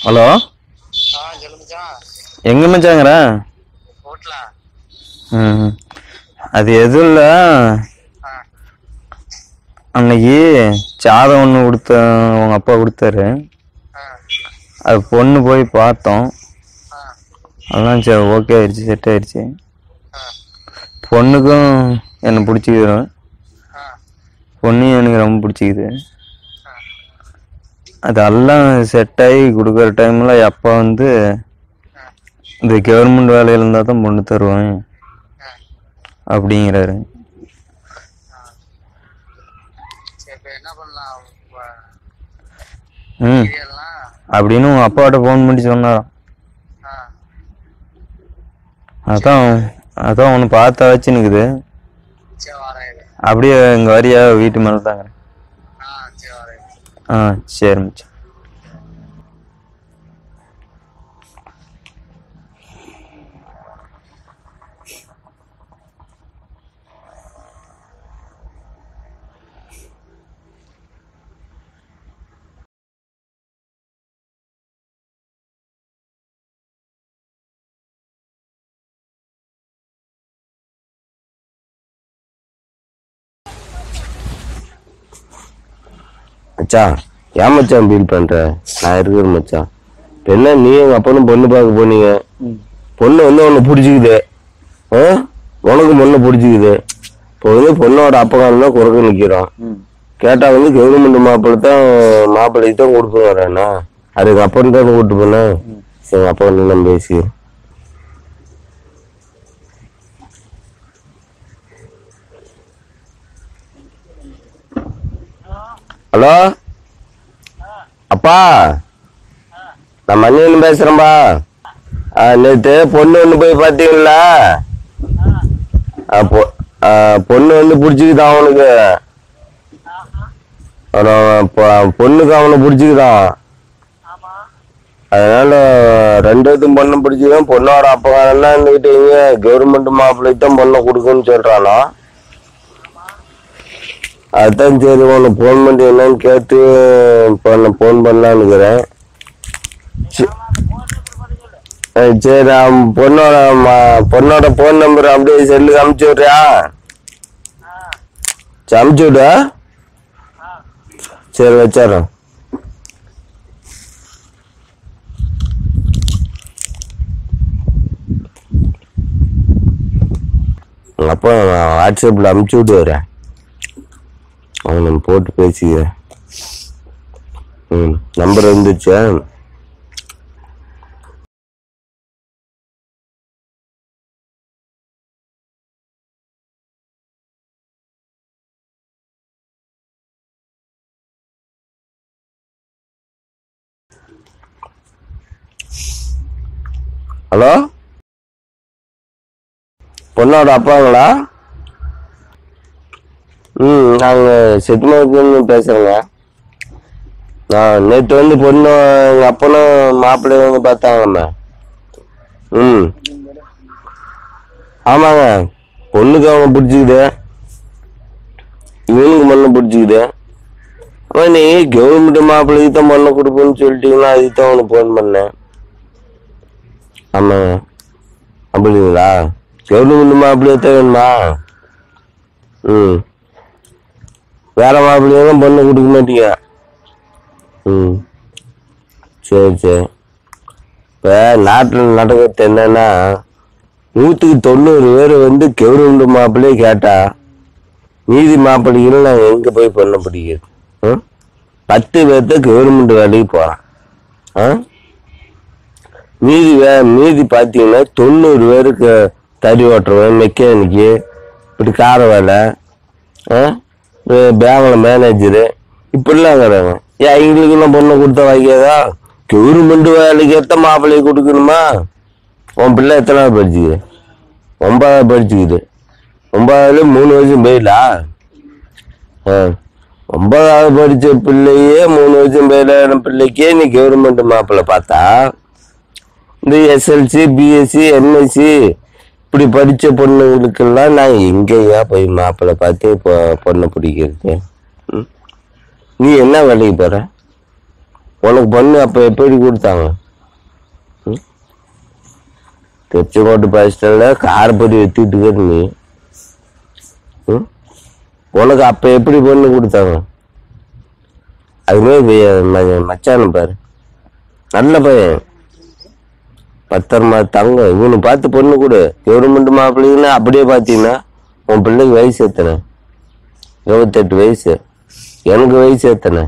Hello ஆ சொல்லு மச்சான் எங்க மச்சாங்கிற வீட்ல ம் அது எதுவும் இல்லை ஆ அன்னைக்கு சாதம் ஒன்று கொடுத்த உங்க அப்பா கொடுத்தாரு ஆ அது பொண்ணு போய் பார்த்தோம் ஆ அதெல்லாம் சரி ஓகே ஆயிடுச்சு செட் ஆயிடுச்சு ஆ பொண்ணுக்கும் என்னை பிடிச்சிக்குது ஆ பொண்ணையும் எனக்கு ரொம்ப பிடிச்சிக்குது ஆ அதெல்லாம் செட் ஆகி கொடுக்குற டைமில் அப்பா வந்து ஆ இந்த கவர்மெண்ட் வேலையில் இருந்தால் தான் பொண்ணு தருவேன் ஆ அப்படிங்கிறாரு சரி இப்போ என்ன பண்ணலாம் ம் இதெல்லாம் அப்படின்னு உங்கள் அப்பாட்ட ஃபோன் பண்ணி சொன்னாராம் ஆ அதான் அதான் ஒன்று பார்த்தா வச்சு நிற்குது சரி வரேன் இரு. அப்படியே இங்கே வரியா வீட்டு மேலே தாங்க ஆ சரி வரேன் இரு. ஆ சரி மச்சான் மச்சான் ஏன் மச்சான் ஃபீல் பண்ற நான் இருக்கிறேன் மச்சான் இப்ப என்ன நீ எங்க அப்பனும் பொண்ணு பார்க்க போனீங்க பொண்ணு வந்து உன்னை பிடிச்சிக்குது ஆ உனக்கு பொண்ணு பிடிச்சிக்குது இப்போ வந்து பொண்ணோட அப்பகாலம் தான் குறுக்க நிற்கிறான் கேட்டா வந்து கவர்மெண்ட் மாப்பிள்ளை தான் மாப்பிள்ளைக்கு தான் கொடுப்பேன் வரேண்ணா அது எங்க அப்பன் தான் கூப்பிட்டு போனேன் எங்க அப்பா வந்து நான் பேசி ஹலோ அப்பா நான் மணியன் பேசுறேன்பா ஆ, நேத்து பொண்ணு ஒன்று போய் பார்த்தீங்களா ஆ, பொ- ஆ, பொண்ணு வந்து பிடிச்சிக்குதான் அவனுக்கு அவன- பொ- பொண்ணுக்கு அவனை பிடிச்சிக்குதான் அதனால ரெண்டு பேத்துக்கும் பொண்ணு பிடிச்சிதான் பொண்ணோட அப்பகாரெல்லாம் இருந்துகிட்டு இங்க கவர்மெண்ட் மாப்பிள்ளைக்கு தான் பொண்ணை கொடுக்குன்னு சொல்றானா அதான் சரி உனக்கு ஃபோன் பண்ணி என்னன்னு கேட்டு பண்ண ஃபோன் பண்ணலான்னுக்கிறேன் சி- அஹ் சரி அவன் பொண்ணோட ம- பொண்ணோட ஃபோன் நம்பர் அப்படியே செல்லுக்கு அமுச்சு விட்றியா சரி அமுச்சு விடு சரி வச்சிடுறேன் உங்கள் அப்பா வாட்ஸ்அப்பில் அமுச்சு விட்டு வரேன் அவன் நம்ம போட்டு பேசிக்கிறேன் ம் நம்பர் வந்துச்சா ஹலோ பொண்ணோட அப்பாங்களா ம் நாங்கள் செத்துமாவுக்கு பேசுகிறேங்க நான் நேற்று வந்து பொண்ணு எங்கள் அப்பனும் மாப்பிள்ளையும் வந்து பார்த்தாங்கம்மா ம் ஆமாங்க பொண்ணுக்கு அவங்க பிடிச்சிக்குது இவனுக்கு பொண்ணு பிடிச்சிக்குது அவன் நீ கவர்மெண்ட் மாப்பிள்ளைக்கு தான் பொண்ணை கொடுப்பேன்னு சொல்லிட்டீங்கன்னா அதுக்கு தான் உனக்கு ஃபோன் பண்ணேன் ஆமாங்க அப்படிங்களா கவர்மெண்ட் மாப்பிள்ளையை தான் வேணுமா ம் வேற மாப்பிள்ளையும் பொண்ணு கொடுக்க மாட்டீங்க ம் சரி சரி இப்போ நாட்டில் நடக்கிறது என்னன்னா நூற்றுக்கு தொண்ணூறு பேர் வந்து கவர்மெண்ட் மாப்பிள்ளையே கேட்டா மீதி மாப்பிள்ளைகள் நான் எங்கே போய் பொண்ணை பிடிக்கிறது ம்? பத்து பேர்த்த கவர்மெண்ட் வேலைக்கு போகிறான் ஆ மீதி வே மீதி பார்த்தீங்கன்னா தொண்ணூறு பேருக்கு தறி ஓட்டுறவன் மெக்கானிக்கு இப்படி கார வேலை ஆ பேங்கில் மேனேஜரு இப்படிலாம் இருக்கிறாங்க ஏன் எங்களுக்கெல்லாம் பொண்ணை கொடுத்தா வாங்கியதா கவர்மெண்ட் வேலைக்கு ஏற்ற மாப்பிள்ளையை கொடுக்கணுமா உன் பிள்ளை எத்தனாவது படிச்சுக்குது ஒன்பதாவது படிச்சுக்குது ஒன்பதாவதுல மூணு வருஷம் போயிடலா ஆ ஒன்பதாவது படித்த பிள்ளையே மூணு வருஷம் போயிடாத பிள்ளைக்கே நீ கவர்மெண்ட் மாப்பிள்ளை பார்த்தா இந்த எஸ்எல்சி பிஎஸ்சி எம்எஸ்சி இப்படி படித்த பொண்ணுங்களுக்கெல்லாம் நான் எங்கேயா போய் மாப்பிள்ளை பார்த்து இப்போ பொண்ணை பிடிக்கிறது ம்? நீ என்ன வேலைக்கு போகிற உனக்கு பொண்ணு அப்போ எப்படி கொடுத்தாங்க ம்? திருச்செங்கோட்டு பஸ் ஸ்டாண்டில் கார் பொடி வெத்திட்டு இருக்கிற நீ ம்? உனக்கு அப்போ எப்படி பொண்ணு கொடுத்தாங்க அதுமாரி வே- ம- மச்சான பாரு நல்ல பையன் பத்திரமா தங்க இவனு பார்த்து பொண்ணு கொடு கவர்மெண்ட் மாப்பிள்ளைங்கன்னா அப்படியே பார்த்தீங்கன்னா உன் பிள்ளைக்கு வயசு எத்தனை இருபத்தெட்டு வயசு எனக்கு வயசு எத்தனை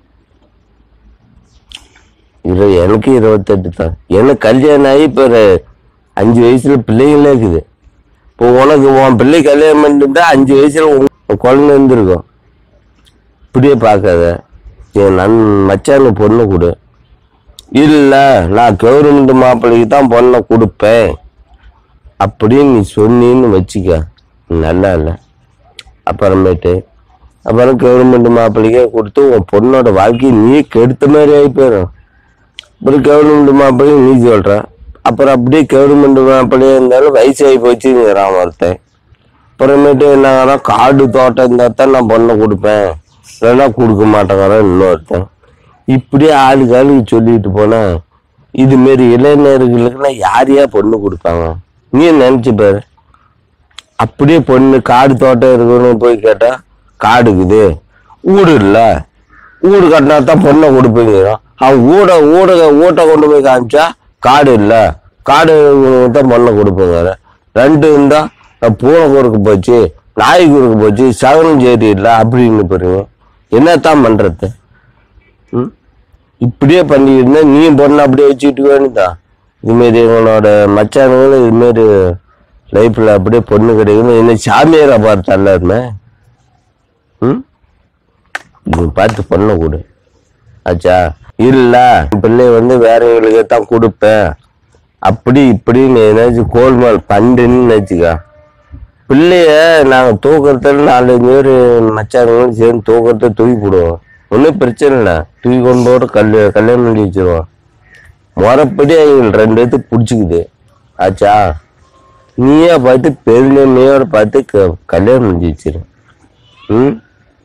இரு எனக்கு இருபத்தெட்டு தான் எனக்கு கல்யாணம் ஆகி இப்போ ஒரு அஞ்சு வயசுல பிள்ளைங்களே இருக்குது இப்போ உனக்கு உன் பிள்ளை கல்யாணம் பண்ணிட்டு அஞ்சு வயசுல உன் குழந்தை இருந்திருக்கும் இப்படியே பார்க்காத என் நன் மச்சானுக்கு பொண்ணு கொடு இல்லை நான் கவர்மெண்ட் மாப்பிள்ளைக்கு தான் பொண்ணை கொடுப்பேன் அப்படின்னு நீ சொன்னீன்னு வச்சுக்க நல்லா இல்லை அப்புறமேட்டு அப்புறம் கவர்மெண்ட் மாப்பிள்ளைக்கே கொடுத்து உன் பொண்ணோட வாழ்க்கையை நீ கெடுத்த மாதிரி ஆகி போயிடும் அப்புறம் கவர்மெண்ட் மாப்பிள்ளையும் நீ சொல்ற அப்புறம் அப்படியே கவர்மெண்ட் மாப்பிள்ளையே இருந்தாலும் வயசாகி போச்சுங்கிறான் ஒருத்தன் அப்புறமேட்டு என்னங்கன்னா காடு தோட்டம் இருந்தால் தான் நான் பொண்ணை கொடுப்பேன் இல்லைன்னா கொடுக்க மாட்டேங்கிறான் இன்னொருத்தன் இப்படியே ஆளுக்கு ஆளுக்கு சொல்லிட்டு போனா இது மாரி இளைஞர்களுக்குலாம் யார் யார் பொண்ணு கொடுப்பாங்க நீ நினைச்சு பாரு அப்படியே பொண்ணு காடு தோட்டம் இருக்குன்னு போய் கேட்டா காடு இருக்குது வீடு இல்ல வீடு கட்டினா தான் பொண்ணை கொடுப்பீங்க அவன் ஊட ஊட ஊட்ட கொண்டு போய் காமிச்சா காடு இல்ல காடு இருக்கிறவனுக்கு தான் பொண்ணை கொடுப்பீங்க ரெண்டு இருந்தா அஹ் பூனை குறுக்கு போச்சு நாய் குறுக்கு போச்சு சகனம் சரி இல்லை அப்படின்னு பாருங்க என்னத்தான் பண்றது ம்? இப்படியே பண்ணிட்டு இருந்தா நீ பொண்ணை அப்படியே வச்சுக்கிட்டு வேணுதா இதுமாரி எங்களோட மச்சானுங்களும் இதுமாரி லைஃப்ல அப்படியே பொண்ணு கிடைக்கணும் என்ன சாமியாரா பார்த்து எல்லாருமே ம் நீ பார்த்து பொண்ணை கொடு ஆச்சா இல்ல என் பிள்ளை வந்து வேறவங்களுக்கு தான் கொடுப்பேன் அப்படி இப்படின்னு ஏதாச்சும் கோல்மால் பண்டுன்னு நினச்சிக்கா பிள்ளைய நாங்கள் தூக்கறதுல நாலஞ்சு பேர் மச்சானுங்களும் சேர்ந்து தூக்கறத தூக்கி போடுவோம் ஒன்றும் பிரச்சனை இல்லை தூக்கி கொண்டு போட்டு கல் கல்யாணம் பண்ணி வச்சிருவோம் முறைப்படி அவங்க ரெண்டு பேர்த்துக்கு பிடிச்சிக்குது ஆச்சா நீயே பார்த்து பெருமையோட பார்த்து க- கல்யாணம் பண்ணி வச்சிரு ம்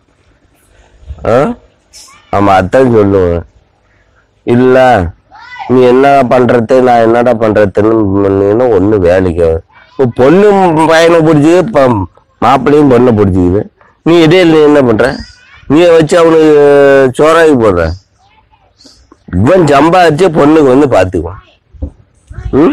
ஆ ஆமாம் அதான் சொல்லுவேன் இல்லை நீ என்ன பண்றது நான் என்னடா பண்றதுன்னு பண்ணீங்கன்னா ஒன்றும் வேலைக்கு ஆகாது. இப்போ பொண்ணு பையனை பிடிச்சிது இப்போ மாப்பிள்ளையும் பொண்ணை பிடிச்சிக்குது நீ இடையில நீ என்ன பண்ற நீ வச்சு அவனுக்கு சோறாகி போடுற இவன் சம்பாதிச்சு பொண்ணுக்கு வந்து பார்த்துக்குவான் ம்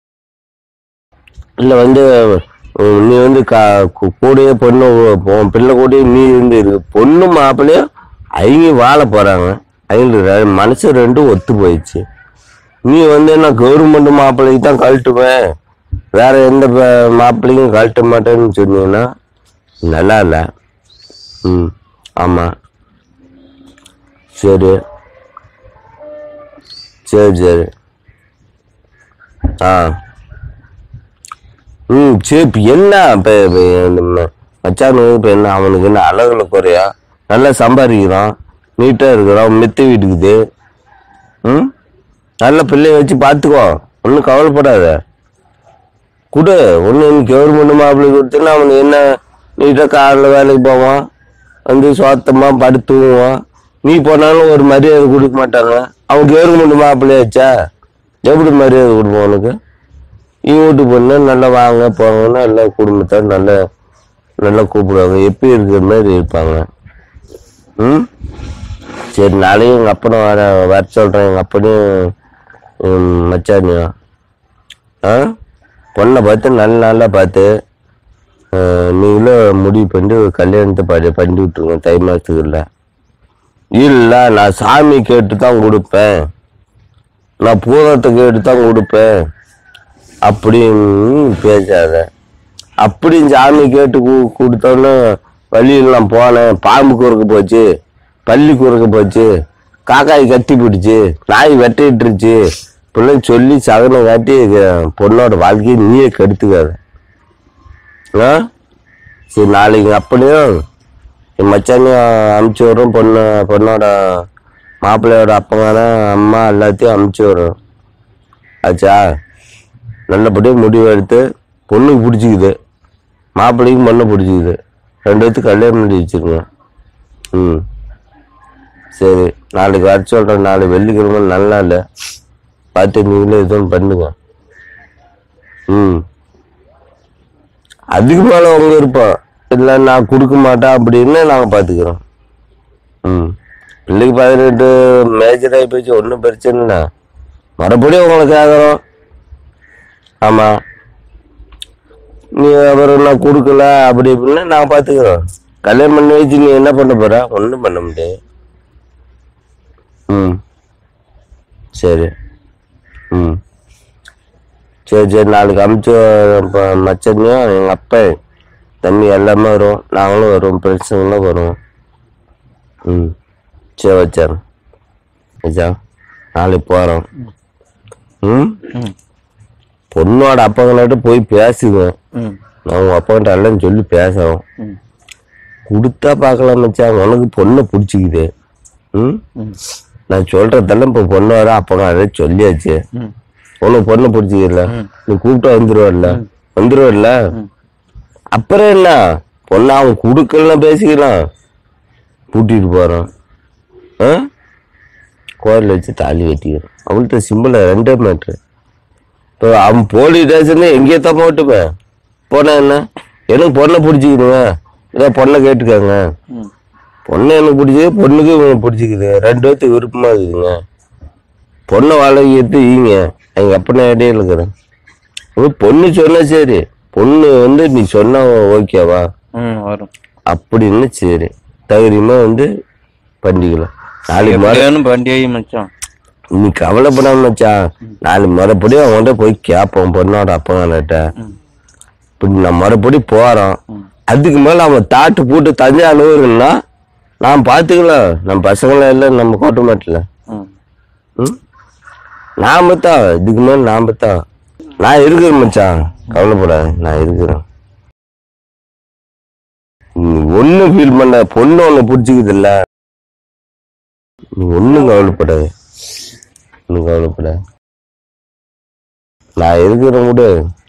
இல்லை வந்து உம், நீ வந்து கா கூ- கூடயே பொண்ணு உன் பிள்ளை கூடயே நீ இருந்து இருக்கு பொண்ணு மாப்பிள்ளையும் அவங்க வாழ போறாங்க அவங்களுக்கு ரெ- மனசு ரெண்டும் ஒத்து போயிடுச்சு நீ வந்து என்ன கவர்மெண்ட் மாப்பிள்ளைக்கு தான் கழட்டுவேன் வேற எந்த ப- மாப்பிள்ளையும் கழட்ட மாட்டேன்னு சொன்னீங்கன்னா நல்லா இல்லை ம் ஆமாம் சரி சரி சரி ஆ ம் சரி இப்போ என்ன இப்போ மச்சானு இப்போ என்ன அவனுக்கு என்ன அழகுல குறையா நல்லா சம்பாதிக்கிறான் நீட்டாக இருக்கிறான் மெத்து வீட்டுக்குது ம் நல்ல பிள்ளைய வச்சு பார்த்துக்கோ ஒன்றும் கவலைப்படாத கொடு ஒன்று கவர்மெண்ட் மாப்பிள்ளை கொடுத்தேன்னா அவனுக்கு என்ன நீட்டாக காரில் வேலைக்கு போவான் வந்து சுத்தமாக படுத்து தூங்குவான் நீ போனாலும் ஒரு மரியாதை கொடுக்க மாட்டாங்க அவன் கவர்மெண்ட் மாப்பிள்ளையாச்சா எப்படி மரியாதை கொடுப்பான் உனக்கு இவன் வீட்டு பொண்ணு நல்லா வாங்க போங்கன்னா எல்லா குடும்பத்தார் நல்லா நல்லா கூப்பிடுவாங்க எப்படி இருக்கிற மாதிரி இருப்பாங்க ம் சரி நாளைக்கு எங்கள் அப்பனை வர வர சொல்கிறேன் எங்கள் அப்பனையும் மச்சானியும் ஆ பொண்ணை பார்த்து நல்ல நாளாக பார்த்து ஆ, நீங்களும் முடிவு பண்ணி ஒரு கல்யாணத்தை பண்ணி பண்ணி விட்ருங்க தை மாதத்துக்கு இல்லை இல்லை நான் சாமி கேட்டு தான் கொடுப்பேன் நான் பூதத்தை கேட்டு தான் கொடுப்பேன் அப்படின்னு பேசாத அப்படி சாமி கேட்டு கு- கொடுத்தோன்னு வழியில் நான் போனேன் பாம்பு குறுக்க போச்சு பள்ளி குறுக்க போச்சு காக்காய் கத்தி பிடிச்சு நாய் வெட்டிட்டுருச்சு இப்படிலாம் சொல்லி சகனம் காட்டி அஹ், பொண்ணோட வாழ்க்கையை நீயே கெடுத்துக்காத ஆ சரி நாளைக்கு அப்படியும் என் மச்சானையும் அமுச்சு வரும் பொண்ணு பொண்ணோட மாப்பிள்ளையோட அப்பங்கார அம்மா எல்லாத்தையும் அமுச்சு வரும் ஆச்சா நல்லபடியாக முடிவு எடுத்து பொண்ணுக்கு பிடிச்சிக்குது மாப்பிள்ளைக்கும் பொண்ணை பிடிச்சிக்குது ரெண்டு பேத்துக்கு கல்யாணம் பண்ணி வச்சிருங்க ம் சரி நாளைக்கு வர சொல்றேன் நாளை வெள்ளிக்கிழமை நல்ல நாள் பார்த்து நீங்களே எதுவும் பண்ணுங்க ம் அதுக்கு மேல உங்க இருப்போம் இல்லை நான் கொடுக்க மாட்டேன் அப்படின்னு நாங்கள் பார்த்துக்கிறோம் ம் பிள்ளைக்கு பதினெட்டு மேஜர் ஆகி போச்சு ஒன்றும் பிரச்சனை இல்லை மறுபடியும் உங்களை கேட்குறோம் ஆமாம் நீ அப்புறம் நான் கொடுக்கல அப்படி இப்படின்னு நான் பார்த்துக்கிறோம் கல்யாணம் பண்ணி வச்சு நீ என்ன பண்ண போற ஒன்றும் பண்ண முடியாது ம் சரி ம் சரி சரி நாளைக்கு அமுச்சு இப்போ மச்சனையும் எங்கள் அப்பா தம்பி எல்லாமே வரும் நாங்களும் வருவோம் ஃப்ரெண்ட்ஸுங்களும் வருவோம் ம் சரி வச்சார் வச்சா நாளைக்கு போகிறோம் ம் ம் பொண்ணோட அப்பங்கள்ட்ட போய் பேசுவேன் ம் நான் உங்கள் அப்பாங்கிட்ட எல்லாம் சொல்லி பேசுகிறோம் ம் கொடுத்தா பார்க்கலாம் மச்சான் உனக்கு பொண்ணை பிடிச்சிக்குது ம் ம் நான் சொல்கிறதெல்லாம் இப்போ பொண்ணு வர அப்பங்க அதை சொல்லியாச்சு ம் உனக்கு பொண்ணை பிடிச்சிக்கல நீ கூப்பிட்டா வந்துருவல்ல வந்துருவல்ல அப்புறம் என்ன பொண்ணை அவன் கொடுக்கலாம் பேசிக்கலாம் கூட்டிட்டு போகிறான் ஆ கோயிலில் வச்சு தாலி கட்டிக்கிறோம் அவள்கிட்ட சிம்பிளாக ரெண்டே மேட்ரு இப்போ அவன் போலீஸ் ஸ்டேஷன் எங்கேயே தான் போட்டுப்பேன் போனா என்ன எனக்கு பொண்ணை பிடிச்சிக்கணுங்க இதை பொண்ணை கேட்டுக்கோங்க ம் பொண்ணை எனக்கு பிடிச்சது பொண்ணுக்கு இவங்க பிடிச்சிக்குது ரெண்டு பேர்த்துக்கு விருப்பமா இருக்குதுங்க பொண்ணை வாழகை எடுத்து ஈங்க எங்கள் அப்பனை இடையில இருக்கிறேன் உன் பொண்ணு சொன்னா சரி பொண்ணு வந்து நீ சொன்னா ஓகேவா ம் வரும் அப்படின்னு சரி தகுதியுமா வந்து பண்ணிக்கலாம் நாளைக்கு மறு எப்படியானு பண்டிகை மச்சான் நீ கவலைப்படாம மச்சான் நாளைக்கு மறுபடியும் அவன்கிட்ட போய் கேட்போம் பொண்ணோட அப்பங்கிட்ட ம் இப்படி நான் மறுபடியும் போறோம் ம் அதுக்கு மேல அவன் தாட்டு போட்டு தஞ்சை அழுவுறன்னா நான் பார்த்துக்கலாம் நம்ம பசங்களாம் இல்லை நம்ம கோட்டை மாட்டில் ம் ம் நாம தான் இதுக்கு மேல நாம தான் நான் இருக்கிறேன் மச்சான் கவலைப்படாத நான் இருக்கிறேன் நீ ஒன்றும் ஃபீல் பண்ண பொண்ணு ஒன்று பிடிச்சிக்குது இல்ல நீ ஒன்றும் கவலைப்படாத ஒன்றும் கவலைப்படாத நான் இருக்கிறேன் கூட